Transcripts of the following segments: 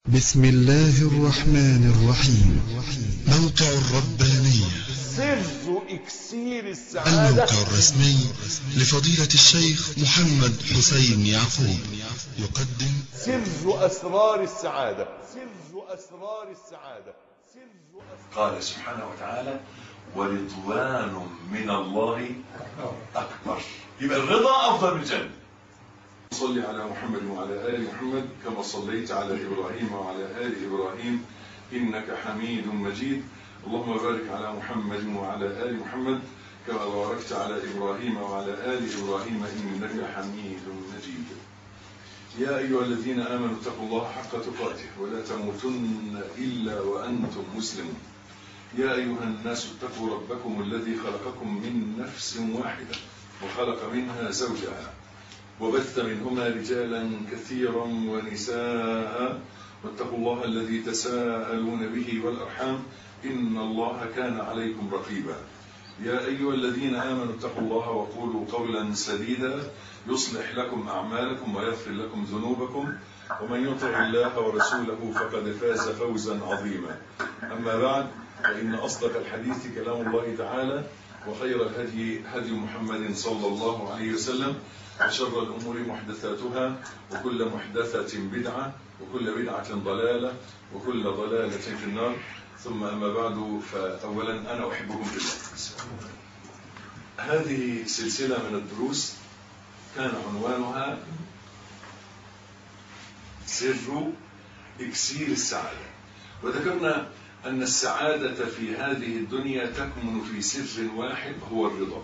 بسم الله الرحمن الرحيم موقع الربانية سر اكسير السعادة الموقع الرسمي لفضيلة الشيخ محمد حسين يعقوب يقدم سر اسرار السعادة سر اسرار السعادة سر أسرار قال سبحانه وتعالى ورضوان من الله أكبر يبقى الرضا أفضل من الجنة صل على محمد وعلى آل محمد كما صليت على إبراهيم وعلى آل إبراهيم إنك حميد مجيد اللهم بارك على محمد وعلى آل محمد كما باركت على إبراهيم وعلى آل إبراهيم إنك حميد مجيد يا أيها الذين آمنوا اتقوا الله حق تقاته ولا تموتن إلا وأنتم مسلمون يا أيها الناس اتقوا ربكم الذي خلقكم من نفس واحدة وخلق منها زوجها وبث منهما رجالا كثيرا ونساء واتقوا الله الذي تساءلون به والأرحام إن الله كان عليكم رقيبا يا أيها الذين آمنوا اتقوا الله وقولوا قولا سديدا يصلح لكم أعمالكم ويغفر لكم ذنوبكم ومن يطع الله ورسوله فقد فاز فوزا عظيما أما بعد فإن أصدق الحديث كلام الله تعالى وخير الهدي هدي محمد صلى الله عليه وسلم وشر الأمور محدثاتها وكل محدثة بدعة وكل بدعة ضلالة وكل ضلالة في النار ثم أما بعد فأولا أنا أحبكم في الله هذه سلسلة من الدروس كان عنوانها سر إكسير السعادة وذكرنا أن السعادة في هذه الدنيا تكمن في سر واحد هو الرضا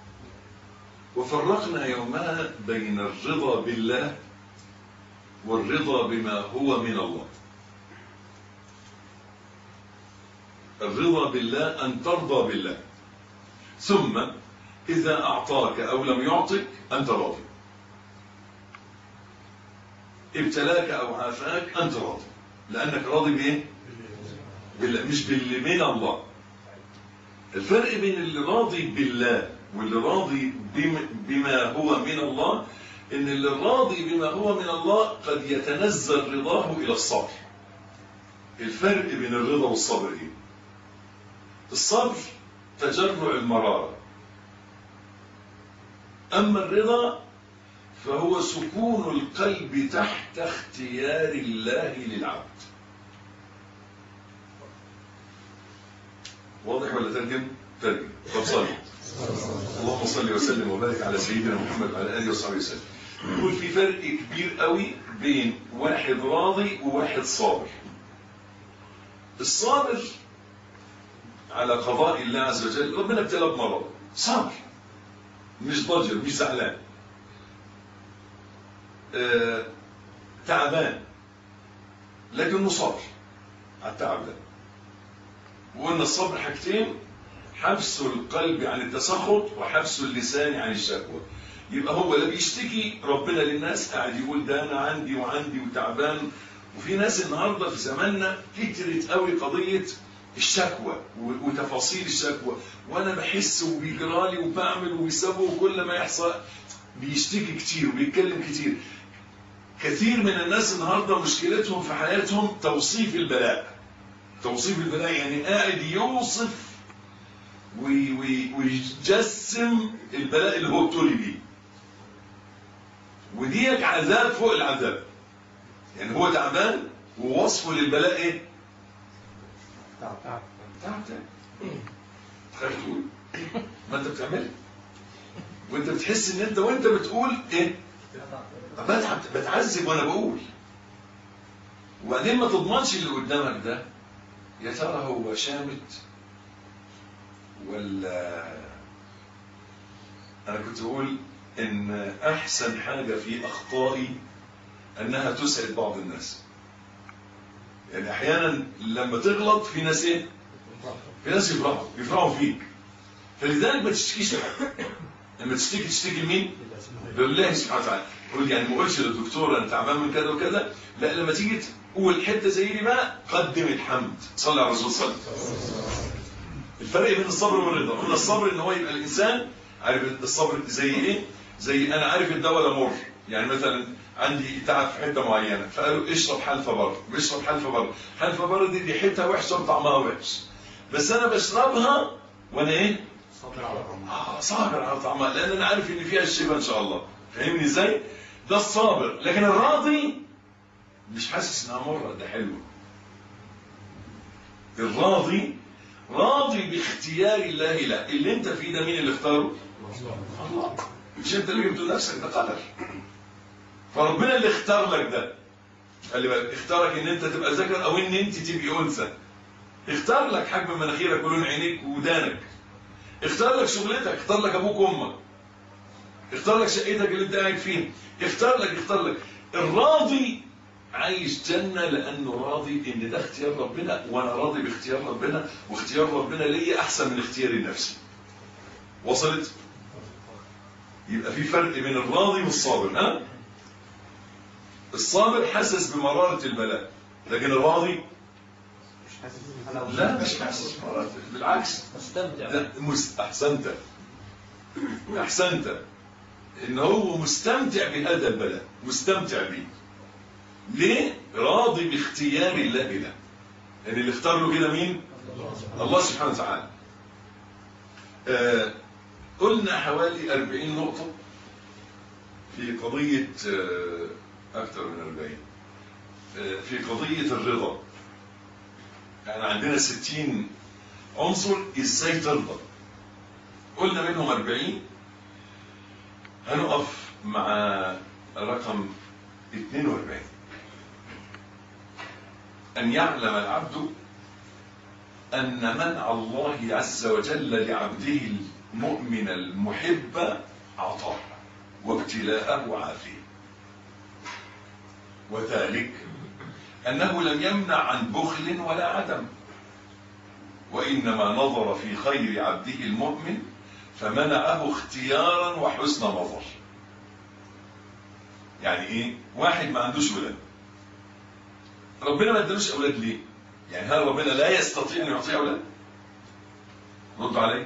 وفرقنا يومها بين الرضا بالله والرضا بما هو من الله الرضا بالله أن ترضى بالله ثم إذا أعطاك أو لم يعطك أنت راضي ابتلاك أو عافاك أنت راضي لأنك راضي بإيه؟ بالله مش باللي من الله الفرق بين اللي راضي بالله واللي راضي بم- بما هو من الله ان اللي راضي بما هو من الله قد يتنزل رضاه الى الصبر الفرق بين الرضا والصبر ايه الصبر تجرع المرارة اما الرضا فهو سكون القلب تحت اختيار الله للعبد واضح ولا ترجم ترجم طب صلي اللهم صل وسلم وبارك على سيدنا محمد وعلى اله وصحبه وسلم يقول في فرق كبير قوي بين واحد راضي وواحد صابر الصابر على قضاء الله عز وجل ربنا ابتلى بمرض صابر مش ضجر مش زعلان آه تعبان لكنه صابر على التعب ده وقلنا الصبر حاجتين حبس القلب عن التسخط وحبس اللسان عن الشكوى يبقى هو لا بيشتكي ربنا للناس قاعد يقول ده انا عندي وعندي وتعبان وفي ناس النهارده في زماننا كترت قوي قضيه الشكوى و- وتفاصيل الشكوى وانا بحس وبيجرالي وبعمل وبيسوي وكل ما يحصل بيشتكي كتير وبيتكلم كتير كثير من الناس النهارده مشكلتهم في حياتهم توصيف البلاء توصيف البلاء يعني قاعد يوصف وي- وي- ويجسم البلاء اللي هو ابتلي بيه وديك عذاب فوق العذاب يعني هو تعبان ووصفه للبلاء ايه تعب تعب تخاف تقول ما انت بتعملها وانت بتحس ان انت وانت بتقول ايه بتعب بتعذب وانا بقول وبعدين ما تضمنش اللي قدامك ده يا ترى هو شامت ولا انا كنت اقول ان احسن حاجة في اخطائي انها تسعد بعض الناس يعني احيانا لما تغلط في ناس ايه في ناس يفرحوا يفرحوا فيك فلذلك ما تشتكيش لحد لما تشتكي تشتكي لمين لله سبحانه وتعالى قول يعني ما اقولش للدكتور انا تعبان من كذا وكذا لا لما تيجي تقول حته زي دي بقى قدم الحمد صلى على الرسول صلى الله عليه وسلم الفرق بين الصبر والرضا قلنا الصبر ان هو يبقى الانسان عارف الصبر زي ايه زي انا عارف الدواء ده مر يعني مثلا عندي تعب في حته معينه فقالوا اشرب حلفه بره اشرب حلفه بره حلفه بره دي ريحتها وحشه وطعمها وحش بس انا بشربها وانا ايه آه صابر على طعمها لان انا عارف ان فيها الشفاء ان شاء الله فاهمني ازاي ده الصابر لكن الراضي مش حاسس انها مره ده حلو الراضي راضي باختيار الله له اللي انت فيه ده مين اللي اختاره الله مش انت اللي جبته لنفسك ده قدر فربنا اللي اختار لك ده خلي بالك اختارك ان انت تبقى ذكر او ان انت تبقي انثى اختار لك حجم مناخيرك ولون عينيك ودانك اختار لك شغلتك اختار لك ابوك وامك اختار لك شقتك اللي انت قاعد فيها اختار لك اختار لك الراضي عايش جنة لأنه راضي إن ده اختيار ربنا وأنا راضي باختيار ربنا واختيار ربنا ليا أحسن من اختياري النفسي. وصلت؟ يبقى في فرق بين الراضي والصابر ها؟ الصابر حاسس بمرارة البلاء لكن الراضي لا مش حاسس بمرارة بالعكس مستمتع ده مس... أحسنت أحسنت إن هو مستمتع بهذا البلاء مستمتع به ليه؟ راضي باختيار الله له يعني اللي اختار له كده مين؟ الله سبحانه وتعالى آه قلنا حوالي 40 نقطة في قضية آه أكثر من 40 آه في قضية الرضا يعني عندنا 60 عنصر ازاي ترضى قلنا منهم 40 هنقف مع رقم 42 أن يعلم العبد أن منع الله عز وجل لعبده المؤمن المحب عطاء وابتلاءه وعافية وذلك أنه لم يمنع عن بخل ولا عدم وإنما نظر في خير عبده المؤمن فمنعه اختيارا وحسن نظر يعني ايه واحد ما عندوش ولاد ربنا ما ادالوش اولاد ليه يعني هل ربنا لا يستطيع ان يعطيه اولاد رد علي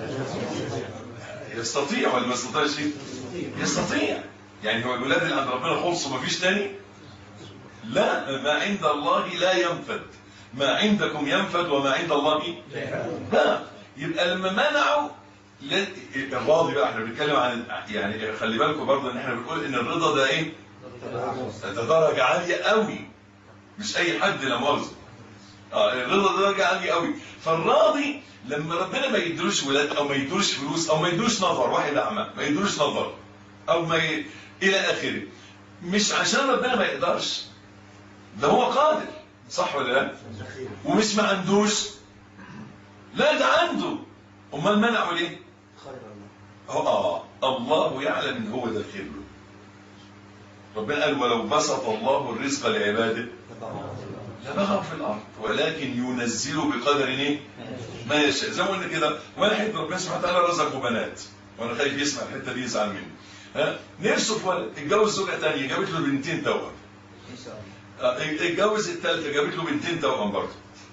يستطيع ولا ما يستطيعش يستطيع يعني هو الولاد اللي عند ربنا خلصوا ما فيش تاني لا ما عند الله لا ينفد ما عندكم ينفد وما عند الله لا يبقى لما منعوا لا- الراضي بقى احنا بنتكلم عن يعني خلي بالكم برضه ان احنا بنقول ان الرضا ده ايه؟ ده درجه عاليه قوي مش اي حد لا مؤاخذه اه الرضا ده درجه عاليه قوي فالراضي لما ربنا ما يدروش ولاد او ما يدروش فلوس او ما يدروش نظر واحد اعمى ما يدروش نظر او ما ي... الى اخره مش عشان ربنا ما يقدرش ده هو قادر صح ولا لا ومش ما عندوش لا ده عنده امال منعه ليه اه الله يعلم ان هو ده الخير له ربنا قال ولو بسط الله الرزق لعباده لبغوا في الارض ولكن ينزل بقدر ايه ما يشاء زي ما قلنا كده واحد ربنا سبحانه وتعالى رزقه بنات وانا خايف يسمع الحته دي يزعل مني ها نفسه في ولد اتجوز زوجه ثانيه جابت له بنتين توأم آه، اتجوز الثالثه جابت له بنتين توأم برضه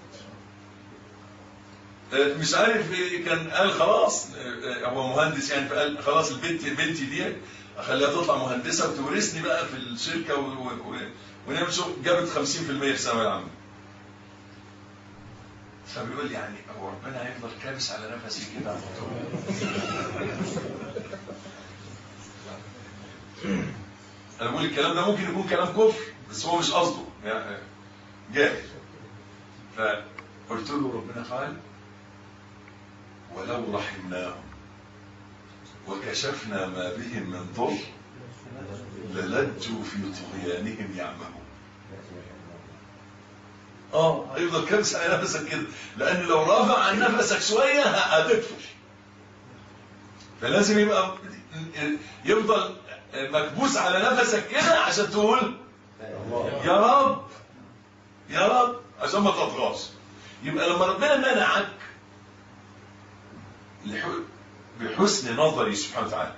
آه، مش عارف إيه، كان قال خلاص آه، آه، هو مهندس يعني فقال خلاص البنت بنتي دي اخليها تطلع مهندسه وتورثني بقى في الشركه و- و- و- ونعمل شغل جابت 50% في الثانويه العامه فبيقول لي يعني هو ربنا هيفضل كابس على نفسي كده على طول انا بقول الكلام ده ممكن يكون كلام كفر بس هو مش قصده يعني جاهل فقلت له ربنا قال ولو رحمناهم وكشفنا ما بهم من ضر للجوا في طغيانهم يعمهون اه هيفضل كبس على نفسك كده لان لو رافع عن نفسك شويه هتكفر فلازم يبقى يفضل مكبوس على نفسك كده عشان تقول يا رب يا رب عشان ما تطغاش يبقى لما ربنا منعك لح- بحسن نظري سبحانه وتعالى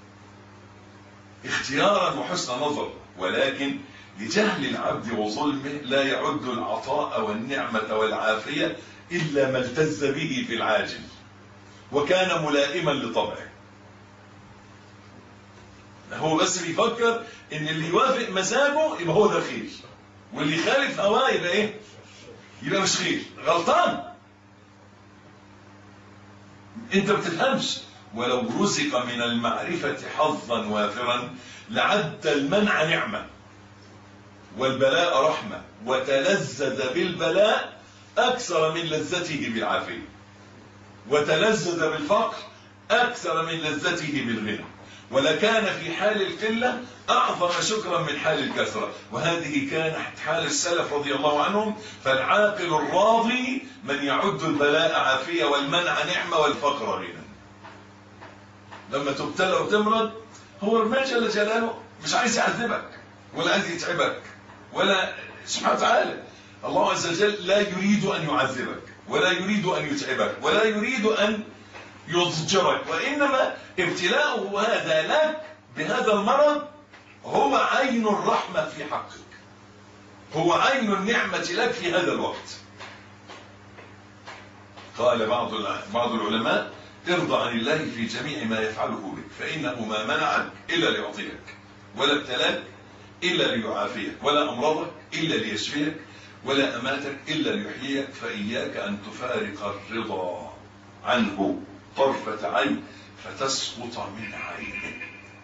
اختيارا وحسن نظر ولكن لجهل العبد وظلمه لا يعد العطاء والنعمة والعافية إلا ما التز به في العاجل وكان ملائما لطبعه هو بس بيفكر ان اللي يوافق مزاجه يبقى هو ده الخير واللي يخالف هواه يبقى ايه يبقى مش خير غلطان انت ما بتفهمش ولو رزق من المعرفة حظا وافرا لعد المنع نعمة والبلاء رحمة وتلذذ بالبلاء أكثر من لذته بالعافية وتلذذ بالفقر أكثر من لذته بالغنى ولكان في حال القلة أعظم شكرا من حال الكثرة وهذه كانت حال السلف رضي الله عنهم فالعاقل الراضي من يعد البلاء عافية والمنع نعمة والفقر غنى لما تبتلى وتمرض هو ربنا جل جلاله مش عايز يعذبك ولا عايز يتعبك ولا سبحانه وتعالى الله عز وجل لا يريد أن يعذبك ولا يريد أن يتعبك ولا يريد أن يضجرك وإنما ابتلاؤه هذا لك بهذا المرض هو عين الرحمة في حقك هو عين النعمة لك في هذا الوقت قال بعض بعض العلماء ارضى عن الله في جميع ما يفعله بك فإنه ما منعك إلا ليعطيك ولا ابتلاك إلا ليعافيك ولا أمرضك إلا ليشفيك ولا أماتك إلا ليحييك فإياك أن تفارق الرضا عنه طرفة عين فتسقط من عينه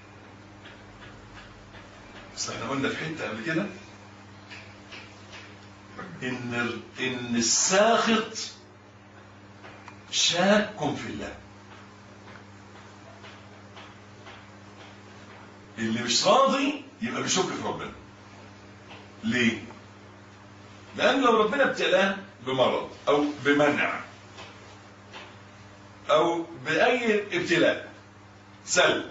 بس احنا قلنا في حتة قبل كده إن إن الساخط شاك في الله اللي مش راضي يبقى بيشك في ربنا ليه لان لو ربنا ابتلاه بمرض او بمنع او باي ابتلاء سلب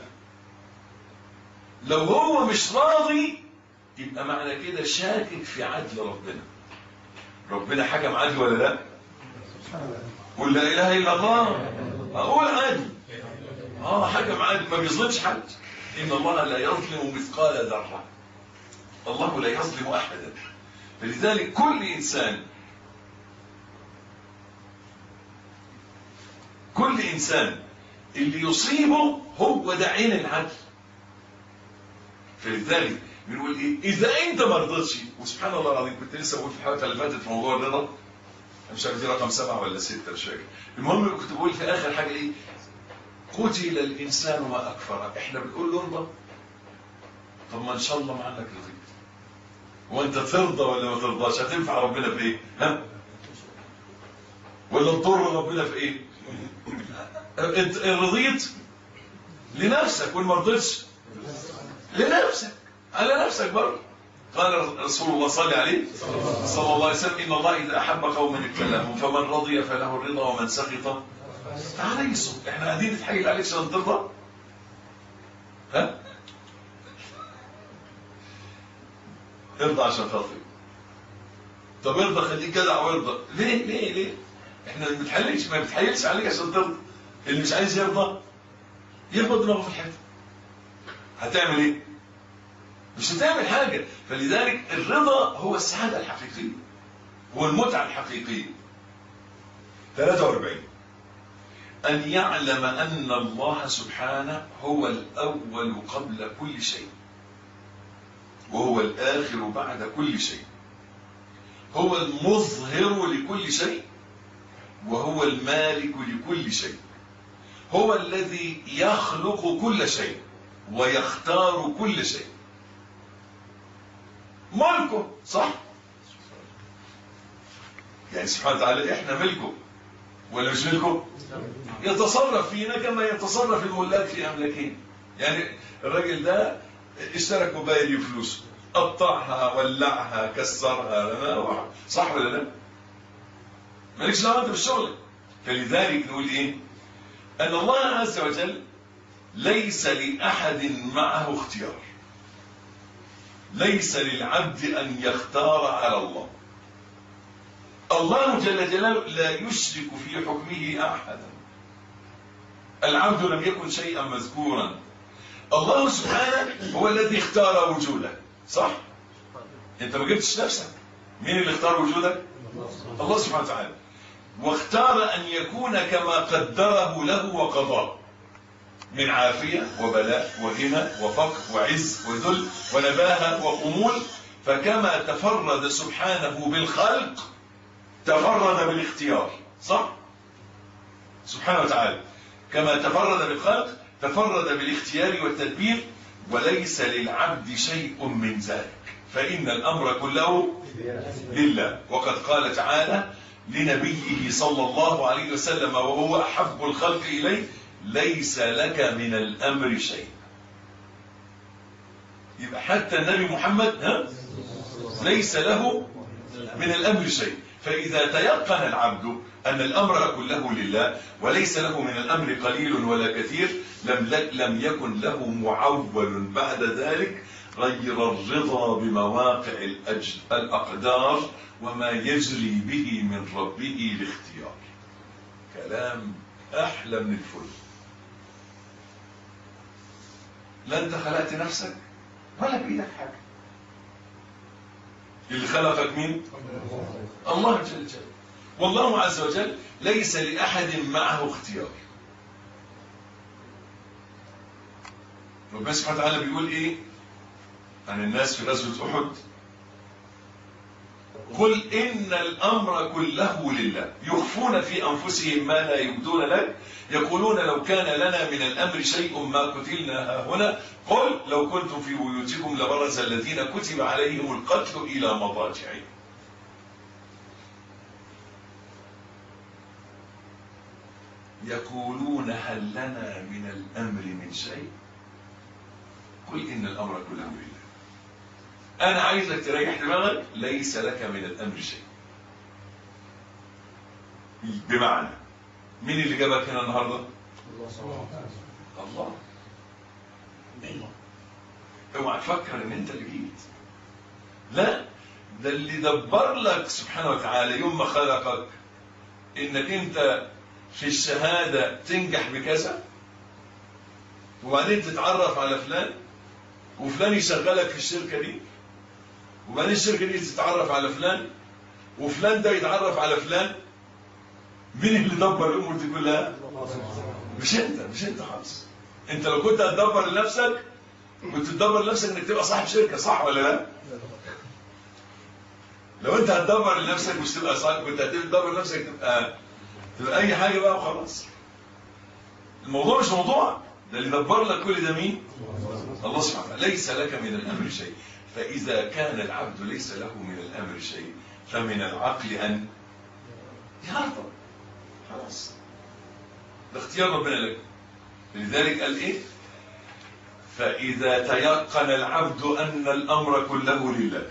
لو هو مش راضي يبقى معنى كده شاكك في عدل ربنا ربنا حكم عدل ولا لا قل لا اله الا الله هو العدل اه حكم عدل ما بيظلمش حد ان الله لا يظلم مثقال ذره الله لا يظلم احدا فلذلك كل انسان كل انسان اللي يصيبه هو ده عين العدل فلذلك بنقول ايه اذا انت ما رضيتش وسبحان الله العظيم كنت لسه بقول في الحلقه اللي فاتت في موضوع الرضا مش عارف دي رقم سبعه ولا سته مش فاكر المهم كنت بقول في اخر حاجه ايه قتل الانسان ما اكفره احنا بنقول له ارضى طب ما ان شاء الله معنك رضيت وانت ترضى ولا ما ترضاش هتنفع ربنا في ايه ها ولا تضر ربنا في ايه انت رضيت لنفسك وان ما رضيتش لنفسك على نفسك برضه قال رسول الله صلى عليه صلى الله عليه وسلم ان الله اذا احب قوما ابتلاهم فمن رضي فله الرضا ومن سخط فعليه الصبر احنا قاعدين نتحايل عليك عشان ترضى ها ارضى عشان خاطري طب ارضى خليك جدع وارضى ليه ليه ليه احنا ما بنتحايلش ما بنتحايلش عليك عشان ترضى اللي مش عايز يرضى يخبط دماغه في الحيط هتعمل ايه مش هتعمل حاجة فلذلك الرضا هو السعادة الحقيقية هو المتعة الحقيقية 43 أن يعلم أن الله سبحانه هو الأول قبل كل شيء وهو الآخر بعد كل شيء هو المظهر لكل شيء وهو المالك لكل شيء هو الذي يخلق كل شيء ويختار كل شيء ملكه صح يعني سبحانه وتعالى احنا ملكه ولا مش ملكه يتصرف فينا كما يتصرف الملاك في املاكهم يعني الراجل ده اشترى كوبايه دي فلوس قطعها ولعها كسرها صح ولا لا مالكش دعوه انت بالشغل فلذلك نقول ايه ان الله عز وجل ليس لاحد معه اختيار ليس للعبد أن يختار على الله الله جل جلاله لا يشرك في حكمه أحدا العبد لم يكن شيئا مذكورا الله سبحانه هو الذي اختار وجودك صح انت ما جبتش نفسك مين اللي اختار وجودك الله سبحانه وتعالى واختار ان يكون كما قدره له وقضاه من عافية وبلاء وغنى وفقر وعز وذل ونباهة وخمول فكما تفرد سبحانه بالخلق تفرد بالاختيار صح؟ سبحانه وتعالى كما تفرد بالخلق تفرد بالاختيار والتدبير وليس للعبد شيء من ذلك فإن الأمر كله لله وقد قال تعالى لنبيه صلى الله عليه وسلم وهو أحب الخلق إليه ليس لك من الأمر شيء يبقى حتى النبي محمد ها ليس له من الأمر شيء فإذا تيقن العبد أن الأمر كله لله وليس له من الأمر قليل ولا كثير لم, لم يكن له معول بعد ذلك غير الرضا بمواقع الأجل الأقدار وما يجري به من ربه الاختيار كلام أحلى من الفل لا أنت خلقت نفسك ولا بإيدك حاجة اللي خلقك مين؟ الله جل جلاله والله عز وجل ليس لأحد معه اختيار ربنا سبحانه وتعالى بيقول ايه عن الناس في غزوة أحد قل إن الأمر كله لله يخفون في أنفسهم ما لا يبدون لك يقولون لو كان لنا من الأمر شيء ما قتلنا هنا قل لو كنتم في بيوتكم لبرز الذين كتب عليهم القتل إلى مضاجعهم يقولون هل لنا من الأمر من شيء قل إن الأمر كله لله أنا عايزك تريح دماغك ليس لك من الأمر شيء بمعنى مين اللي جابك هنا النهارده؟ الله اوعى تفكر ان انت اللي جيت لا ده اللي دبر لك سبحانه وتعالى يوم ما خلقك انك انت في الشهادة تنجح بكذا وبعدين تتعرف على فلان وفلان يشغلك في الشركة دي وبعدين الشركة دي تتعرف على فلان وفلان ده يتعرف على فلان مين اللي دبر الامور دي كلها مش انت مش انت خالص انت لو كنت هتدبر لنفسك كنت تدبر لنفسك انك تبقى صاحب شركه صح ولا لا لو انت هتدبر لنفسك مش تبقى صاحب كنت هتدبر لنفسك تبقى تبقى اي حاجه بقى وخلاص الموضوع مش موضوع ده اللي دبر لك كل ده مين الله سبحانه وتعالى ليس لك من الامر شيء فاذا كان العبد ليس له من الامر شيء فمن العقل ان يرضى خلاص ده اختيار ربنا لك لذلك قال ايه فاذا تيقن العبد ان الامر كله لله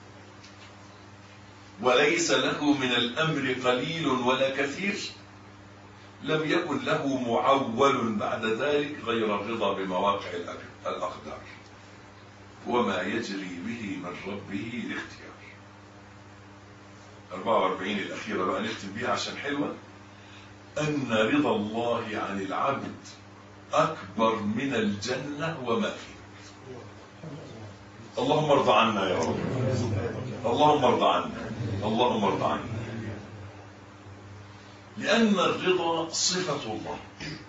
وليس له من الامر قليل ولا كثير لم يكن له معول بعد ذلك غير الرضا بمواقع الاقدار وما يجري به من ربه الاختيار 44 الاخيره بقى نختم بيها عشان حلوه أن رضا الله عن العبد أكبر من الجنة وما فيها اللهم ارضى عنا يا رب اللهم ارضى عنا اللهم ارضى عنا لأن الرضا صفة الله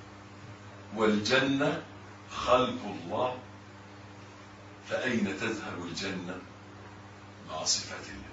والجنة خلق الله فأين تذهب الجنة مع صفات الله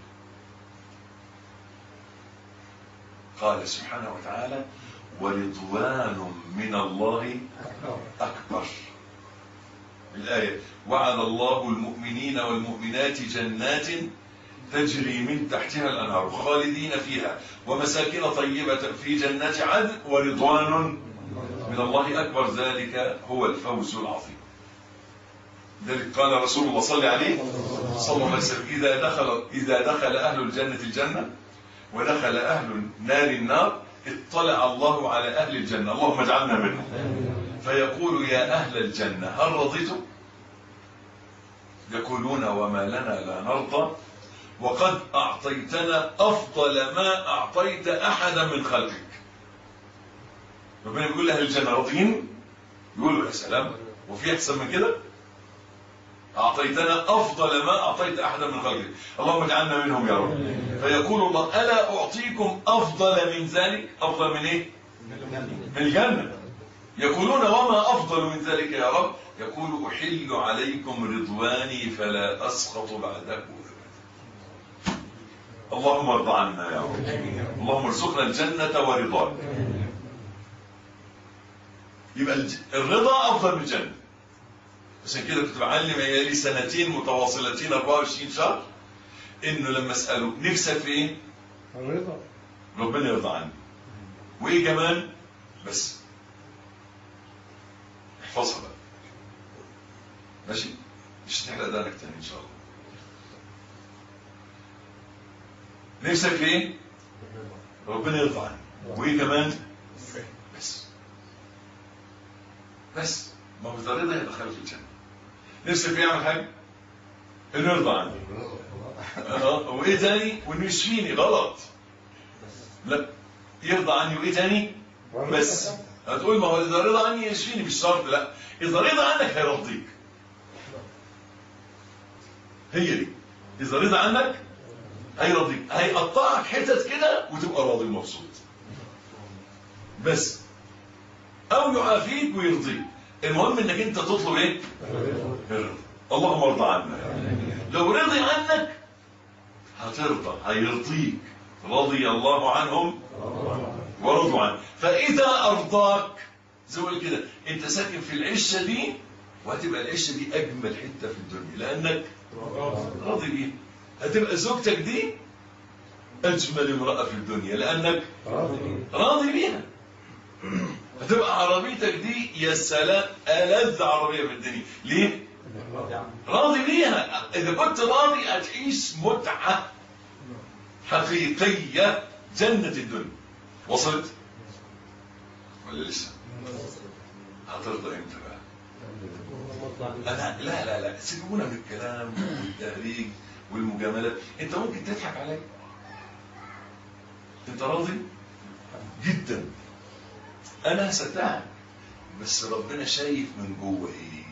قال سبحانه وتعالى ورضوان من الله أكبر الآية وعد الله المؤمنين والمؤمنات جنات تجري من تحتها الأنهار خالدين فيها ومساكن طيبة في جنات عدن ورضوان من الله أكبر ذلك هو الفوز العظيم ذلك قال رسول الله صلى عليه صلى الله عليه وسلم إذا دخل, إذا دخل أهل الجنة الجنة ودخل أهل النار النار اطلع الله على أهل الجنة اللهم اجعلنا منهم فيقول يا أهل الجنة هل رضيتم يقولون وما لنا لا نرضى وقد أعطيتنا أفضل ما أعطيت أحدا من خلقك ربنا بيقول لأهل الجنة راضيين يقولوا يا سلام وفي أحسن من كده أعطيتنا أفضل ما أعطيت أحدا من خلقك اللهم اجعلنا منهم يا رب فيقول الله ألا أعطيكم أفضل من ذلك أفضل من إيه من الجنة يقولون وما أفضل من ذلك يا رب يقول أحل عليكم رضواني فلا أسخط بعده أبدا اللهم ارضى عنا يا رب اللهم ارزقنا الجنة ورضاك يبقى الج- الرضا أفضل من الجنة عشان كده كنت بعلم عيالي سنتين متواصلتين 24 شهر انه لما اساله نفسك في ايه؟ الرضا ربنا يرضى عني وايه كمان بس احفظها بقى ماشي مش هتحرق دانك تاني ان شاء الله نفسك في ايه ربنا يرضى عني وايه كمان بس بس ما هو ده رضا يدخلك الجنه نفسك في ايه يعمل حاجه انه يرضى عني آه، وايه تاني وانه يشفيني غلط لا يرضى عني وايه تاني بس هتقول ما هو اذا رضى عني يشفيني مش شرط لا اذا رضى عنك هيرضيك هي دي اذا رضى عنك هيرضيك هيقطعك حتت كده وتبقى راضي ومبسوط بس او يعافيك ويرضيك المهم انك انت تطلب ايه الرضا اللهم ارضى عنا لو رضي عنك هترضى هيرضيك رضي الله عنهم ورضوا عنه فإذا أرضاك زي ما قلت كده أنت ساكن في العشة دي وهتبقى العشة دي أجمل حتة في الدنيا لأنك راضي بيها هتبقى زوجتك دي أجمل امرأة في الدنيا لأنك راضي بيها هتبقى عربيتك دي يا سلام ألذ عربية في الدنيا ليه؟ راضي بيها إذا كنت راضي هتعيش متعة حقيقية جنة الدنيا وصلت؟ ولا لسه؟ هترضى امتى بقى؟ أنا لا لا لا سيبونا من الكلام والتهريج والمجاملات أنت ممكن تضحك عليا أنت راضي؟ جدا أنا هصدقك بس ربنا شايف من جوه إيه؟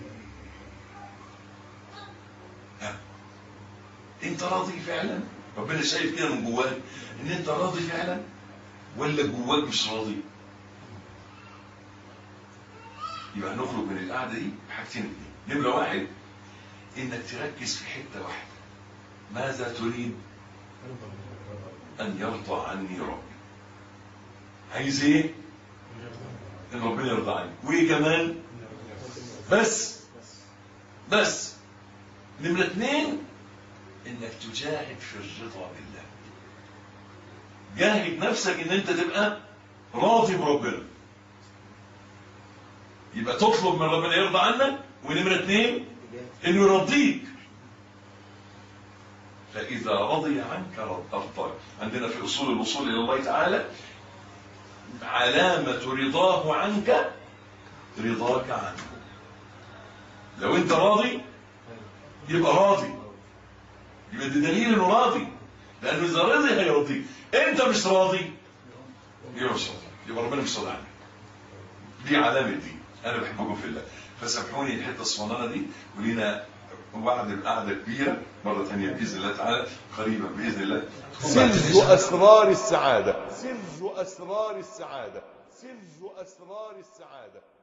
ها؟ أنت راضي فعلا؟ ربنا شايف كده من جواك إن أنت راضي فعلا؟ ولا جواك مش راضي؟ يبقى هنخرج من القعده دي بحاجتين اتنين نمره واحد انك تركز في حته واحده ماذا تريد ان يرضى عني ربي عايز ايه ان ربنا يرضى عني وايه كمان بس بس نمره اتنين انك تجاهد في الرضا بالله جاهد نفسك ان انت تبقى راضي بربنا يبقى تطلب من ربنا يرضى عنك ونمرة اثنين انه يرضيك فإذا رضي عنك أرضاك عندنا في أصول الوصول إلى الله تعالى علامة رضاه عنك رضاك عنه لو أنت راضي يبقى راضي يبقى ده دليل إنه راضي لأنه إذا رضي هيرضيك أنت مش راضي يبقى مش راضي يبقى ربنا مش راضي عنك دي علامة دي انا بحبكم في الله فسامحوني الحته الصغننه دي ولينا وعد قعده كبيره مره ثانيه باذن الله تعالى قريبا باذن الله سر أسرار السعادة سر أسرار السعادة سر أسرار السعادة